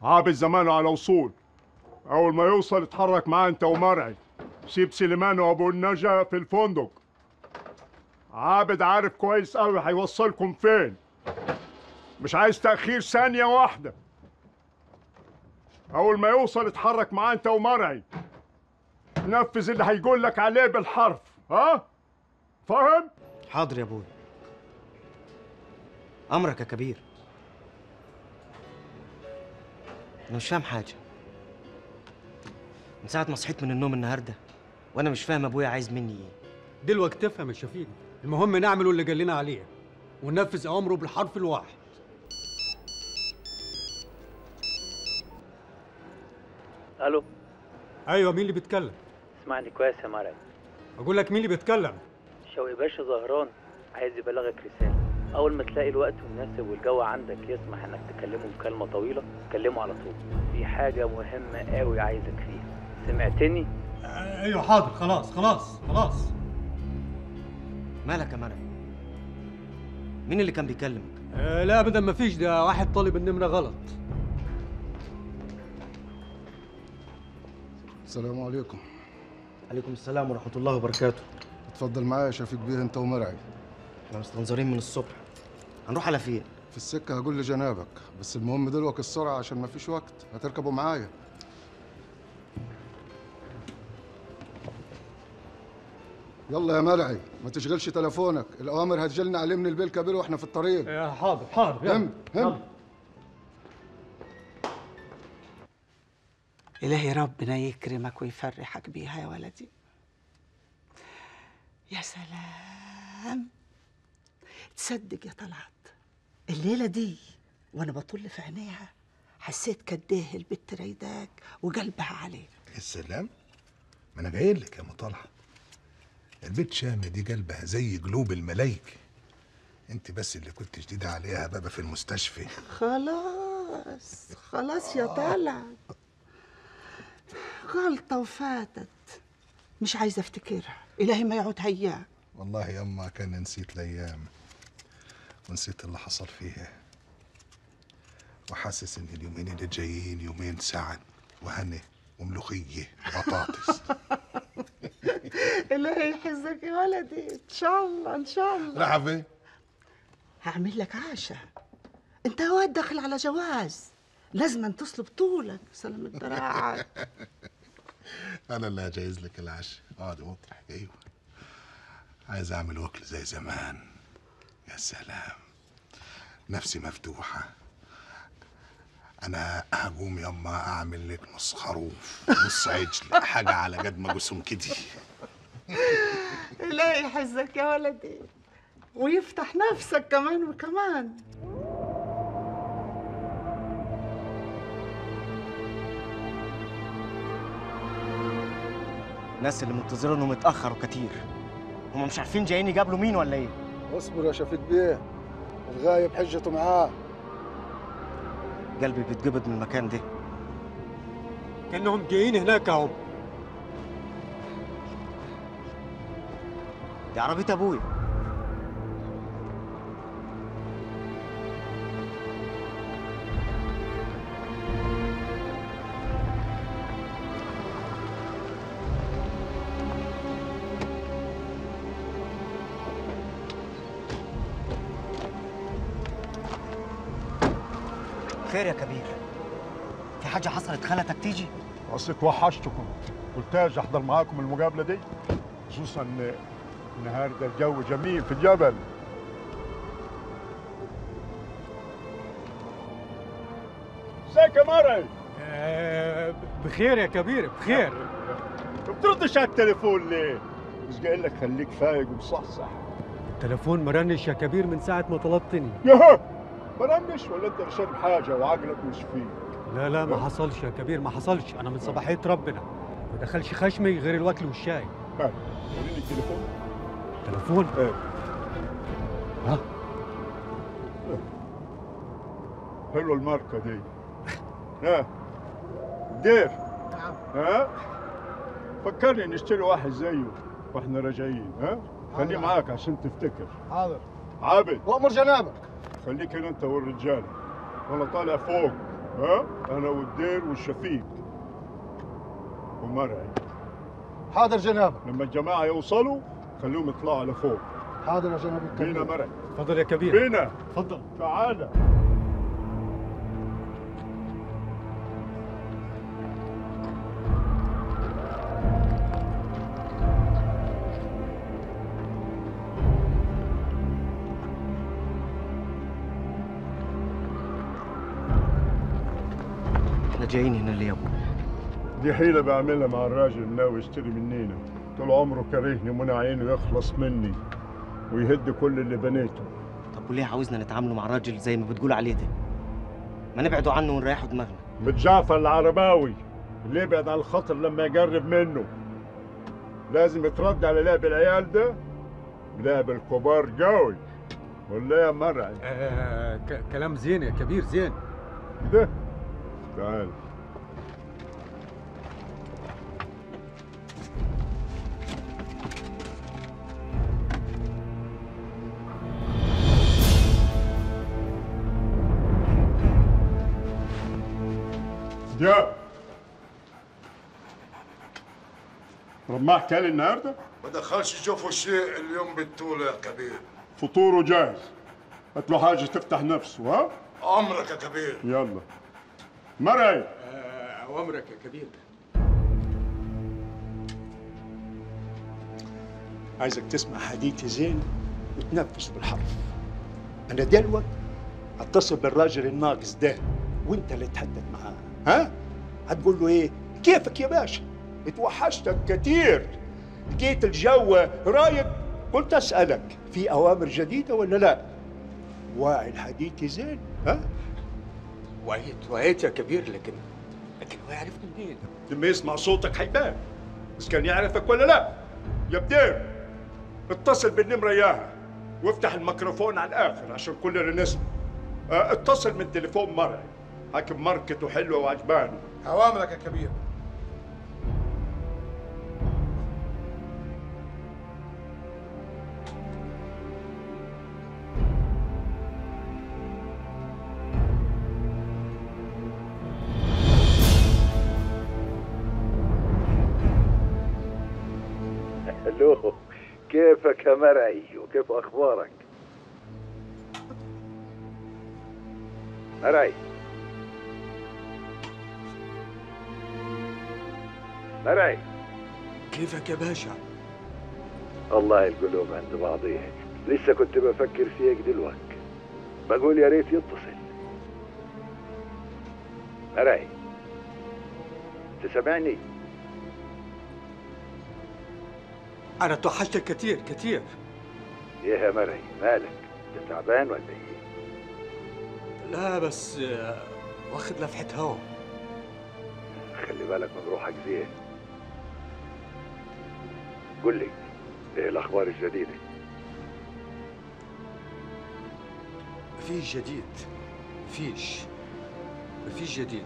عابد زمانه على وصول اول ما يوصل اتحرك معاه انت ومرعي سيب سليمان وابو النجا في الفندق عابد عارف كويس قوي هيوصلكم فين مش عايز تأخير ثانية واحدة أول ما يوصل اتحرك معاه أنت ومرعي نفذ اللي هيقول لك عليه بالحرف ها؟ فاهم؟ حاضر يا ابوي امرك يا كبير انا مش فاهم حاجه من ساعه ما صحيت من النوم النهارده وانا مش فاهم ابويا عايز مني ايه دلوقتي تفهم يا شفيق المهم نعمل اللي قال لنا عليه وننفذ اوامره بالحرف الواحد الو ايوه مين اللي بيتكلم اسمعني كويس يا مرعي اقول لك مين اللي بيتكلم شوقي باشا زهران عايز يبلغك رسالة أول ما تلاقي الوقت المناسب والجو عندك يسمح إنك تكلمه مكالمة طويلة كلمه على طول في حاجة مهمة قوي عايزك فيها سمعتني؟ ايوه حاضر خلاص خلاص خلاص مالك يا مرعي مين اللي كان بيكلمك آه لا ابدا ما فيش ده واحد طالب النمره غلط السلام عليكم عليكم السلام ورحمه الله وبركاته اتفضل معايا يا شفيق بيه انت ومرعي احنا مستنظرين من الصبح هنروح على فين في السكه هقول لجنابك بس المهم دلوقتي السرعه عشان ما فيش وقت هتركبوا معايا يلا يا مرعي ما تشغلش تليفونك الاوامر هتجيلنا عليه من البيل كبير واحنا في الطريق آه حاضر حاضر يلا. هم هم إلهي ربنا يكرمك ويفرحك بيها يا ولدي يا سلام تصدق يا طلعت الليلة دي وأنا بطل في عينيها حسيت كديه البت ريداك وقلبها عليك يا سلام ما انا جاي لك يا مطالعه البيت شامه دي قلبها زي قلوب الملايكه انت بس اللي كنت شديده عليها بابا في المستشفى خلاص خلاص يا طلعت غلطة وفاتت مش عايزة افتكرها إلهي ما يعود هيا والله يما كان نسيت الايام ونسيت اللي حصل فيها وحاسس ان اليومين اللي جايين يومين سعد وهنا وملوخيه وبطاطس إلهي يحفظك يا ولدي إن شاء الله إن شاء الله راح فين؟ هعمل لك عشاء انت واد داخل على جواز لازم تصلب طولك سلام الدراعة انا اللي هجهز لك العشاء اقعد واطرح ايوه عايز اعمل وكل زي زمان يا سلام نفسي مفتوحه انا هقوم يما اعمل لك نص خروف نص عجل حاجه على قد ما جسم كده إلهي يحفظك يا ولدي ويفتح نفسك كمان وكمان الناس اللي منتظرينهم اتاخروا كتير هم مش عارفين جايين يقابلوا مين ولا ايه اصبر يا شفيق بيه الغايب حجته معاه قلبي بيتقبض من المكان ده كانهم جايين هناك اهو دي عربيه ابويا خير يا كبير في حاجه حصلت خلتك تيجي اصلك وحشتكم قلت اجي احضر معاكم المقابله دي خصوصا ان النهارده الجو جميل في الجبل ازيك يا مرعي آه بخير يا كبير بخير ما بتردش على التليفون ليه؟ مش قايل لك خليك فايق ومصحصح التليفون مرنش يا كبير من ساعة ما طلبتني ياهو برنش ولا انت اللي شارب حاجه وعقلك مش فيه لا لا ما حصلش يا كبير ما حصلش انا من صباحية ربنا ما دخلش خشمي غير الوكل والشاي هاي وريني التليفون تليفون ايه ها حلوه الماركه دي ها دير ها فكرني نشتري واحد زيه واحنا راجعين ها خليه معاك عشان تفتكر حاضر عابد وامر جنابك خليك هنا انت والرجال وانا طالع فوق ها انا والدير والشفيق ومرعي حاضر جناب لما الجماعه يوصلوا خلوهم يطلعوا على فوق حاضر يا جناب بينا الكبير مرعي تفضل يا كبير بينا تفضل تعالى احنا جايين هنا ليه يا ابو دي حيلة بعملها مع الراجل اللي ناوي يشتري منينا طول عمره كارهني ومنع عينه يخلص مني ويهد كل اللي بنيته طب وليه عاوزنا نتعاملوا مع الراجل زي ما بتقول عليه ده ما نبعدوا عنه ونريحوا دماغنا متجعفر العرباوي اللي يبعد عن الخطر لما يقرب منه لازم يترد على لعب العيال ده بلعب الكبار قوي ولا يا مرعي آه ك- كلام زين يا كبير زين ده تعال يا رماح كان النهارده ما دخلش يشوفوا شيء اليوم بالطول يا كبير فطوره جاهز هات له حاجه تفتح نفسه ها امرك يا كبير يلا مرعي اوامرك يا كبير عايزك تسمع حديثي زين وتنفذ بالحرف انا دلوقتي هتصل بالراجل الناقص ده وانت اللي تحدد معاه ها هتقول له ايه كيفك يا باشا اتوحشتك كتير لقيت الجو رايق قلت اسالك في اوامر جديده ولا لا واعي الحديث زين ها وعيت وعيت يا كبير لكن لكن هو يعرفني منين لما يسمع صوتك حيبان بس كان يعرفك ولا لا يا بدير اتصل بالنمرة اياها وافتح الميكروفون على الاخر عشان كلنا نسمع اه، اتصل من تليفون مرعي حاكم ماركته حلوه وعجبانه اوامرك يا كبير الو كيفك يا مرعي وكيف اخبارك مرعي مرعي كيفك يا باشا الله القلوب عند بعضيها لسه كنت بفكر فيك دلوقتي بقول يا ريت يتصل مرعي تسمعني انا توحشتك كتير كتير ايه يا مرعي مالك انت تعبان ولا ايه لا بس آه، واخد لفحة هوا خلي بالك من روحك زين قل لي ايه الاخبار الجديده مفيش جديد مفيش مفيش جديد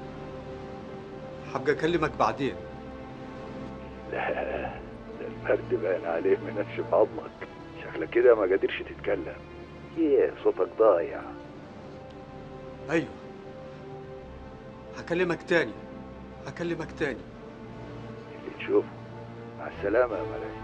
حابقى اكلمك بعدين لا ده البرد باين عليه منشف عظمك شكلك كده ما قادرش تتكلم ايه صوتك ضايع ايوه هكلمك تاني هكلمك تاني اللي تشوفه مع السلامه يا ملاك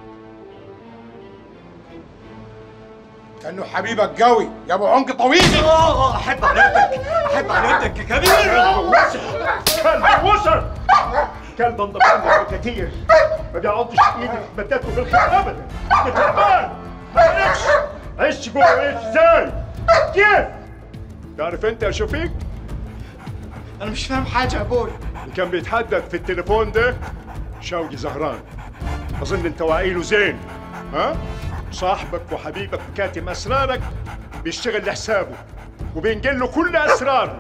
كانه حبيبك قوي يا ابو عنق طويل احب على يدك احب على يدك يا كبير كلب وسر كلب انضبط كتير ما بيقعدش ايدك بدته بالخير ابدا انت تعبان ما نفس عشت جوه ايه ازاي كيف تعرف انت يا شفيق انا مش فاهم حاجه يا ابوي اللي كان بيتحدث في التليفون ده شوقي زهران اظن انت واعيله زين ها صاحبك وحبيبك وكاتم اسرارك بيشتغل لحسابه وبينقل له كل اسراره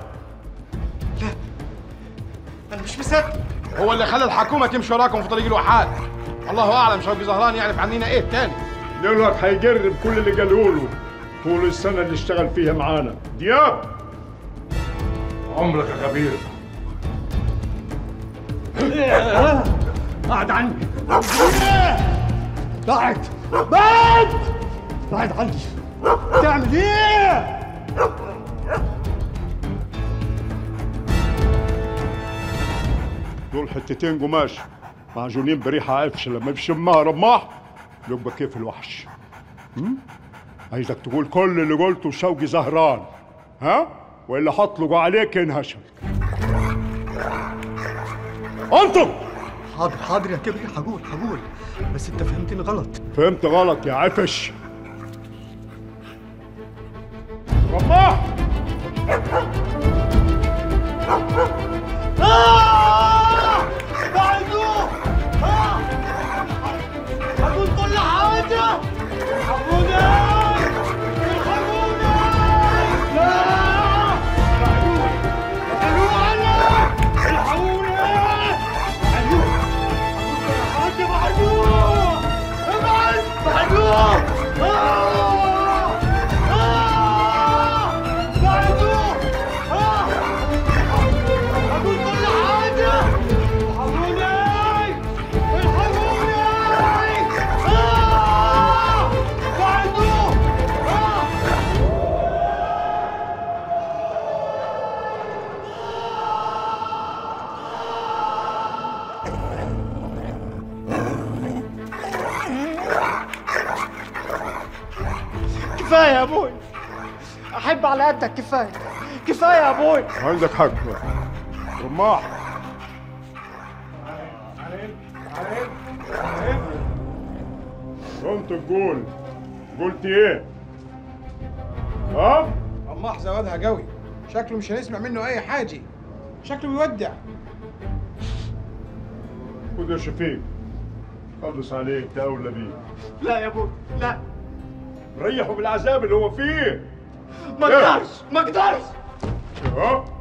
انا مش مصدق هو اللي خلى الحكومه تمشي وراكم في طريق الواحات الله اعلم شوقي زهران يعرف عنينا ايه تاني نيولك هيجرب كل اللي قالوه له طول السنه اللي اشتغل فيها معانا دياب عمرك يا كبير بعد عني بعد بعد بعد عني تعمل ايه دول حتتين قماش معجونين بريحة عفش لما بيشمها رماح يبقى كيف الوحش هم؟ عايزك تقول كل اللي قلته شوقي زهران ها والا هطلقوا عليك ينهشك انطق حاضر حاضر يا كبير هقول هقول بس انت فهمتني غلط فهمت غلط يا عفش رماح كفايه يا ابوي احب على قدك كفايه كفايه يا ابوي عندك حق رماح كنت تقول قلت ايه ها رماح زودها قوي شكله مش هنسمع منه اي حاجه شكله بيودع خد يا شفيق خلص عليك ده اولى بيه لا يا ابوي لا ريحه بالعذاب اللي هو فيه ما اقدرش ما اقدرش ها